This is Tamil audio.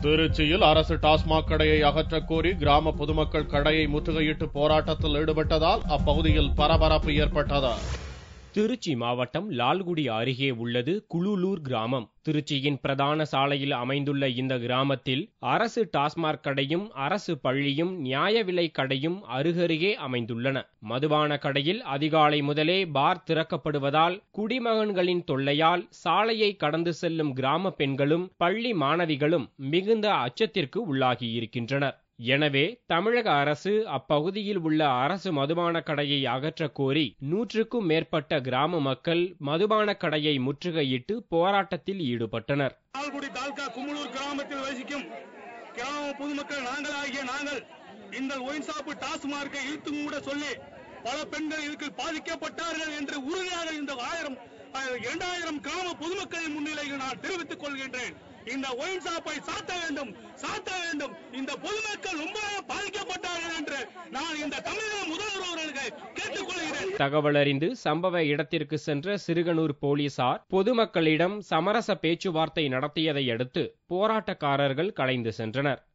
திருச்சியில் அரசு டாஸ்மாக் கடையை அகற்றக் கோரி கிராம பொதுமக்கள் கடையை முற்றுகையிட்டு போராட்டத்தில் ஈடுபட்டதால் அப்பகுதியில் பரபரப்பு ஏற்பட்டது திருச்சி மாவட்டம் லால்குடி அருகே உள்ளது குளுலூர் கிராமம் திருச்சியின் பிரதான சாலையில் அமைந்துள்ள இந்த கிராமத்தில் அரசு டாஸ்மாக் கடையும் அரசு பள்ளியும் நியாய விலை கடையும் அருகருகே அமைந்துள்ளன மதுபான கடையில் அதிகாலை முதலே பார் திறக்கப்படுவதால் குடிமகன்களின் தொல்லையால் சாலையை கடந்து செல்லும் கிராம பெண்களும் பள்ளி மாணவிகளும் மிகுந்த அச்சத்திற்கு உள்ளாகியிருக்கின்றனர் எனவே தமிழக அரசு அப்பகுதியில் உள்ள அரசு மதுபான கடையை அகற்றக் கோரி நூற்றுக்கும் மேற்பட்ட கிராம மக்கள் மதுபான கடையை முற்றுகையிட்டு போராட்டத்தில் ஈடுபட்டனர் லால்குடி தாலுகா குமுளூர் கிராமத்தில் வசிக்கும் கிராம பொதுமக்கள் நாங்கள் ஆகிய நாங்கள் இந்த ஒயின் ஷாப்பு டாஸ்மார்க்கை இழுத்து மூட சொல்லி பல பெண்கள் இதுக்கு பாதிக்கப்பட்டார்கள் என்று உறுதியாக இந்த ஆயிரம் இரண்டாயிரம் கிராம பொதுமக்களின் முன்னிலையில் நான் தெரிவித்துக் கொள்கின்றேன் இந்த ஒயின் ஷாப்பை சாத்த வேண்டும் சாத்த வேண்டும் இந்த பொதுமக்கள் ரொம்ப பாதிக்கப்பட்டார்கள் என்று நான் இந்த தமிழக முதல்வர் அவர்களுக்கு கேட்டுக்கொள்கிறேன் தகவல் அறிந்து சம்பவ இடத்திற்கு சென்ற சிறுகனூர் போலீசார் பொதுமக்களிடம் சமரச பேச்சுவார்த்தை நடத்தியதை அடுத்து போராட்டக்காரர்கள் கலைந்து சென்றனர்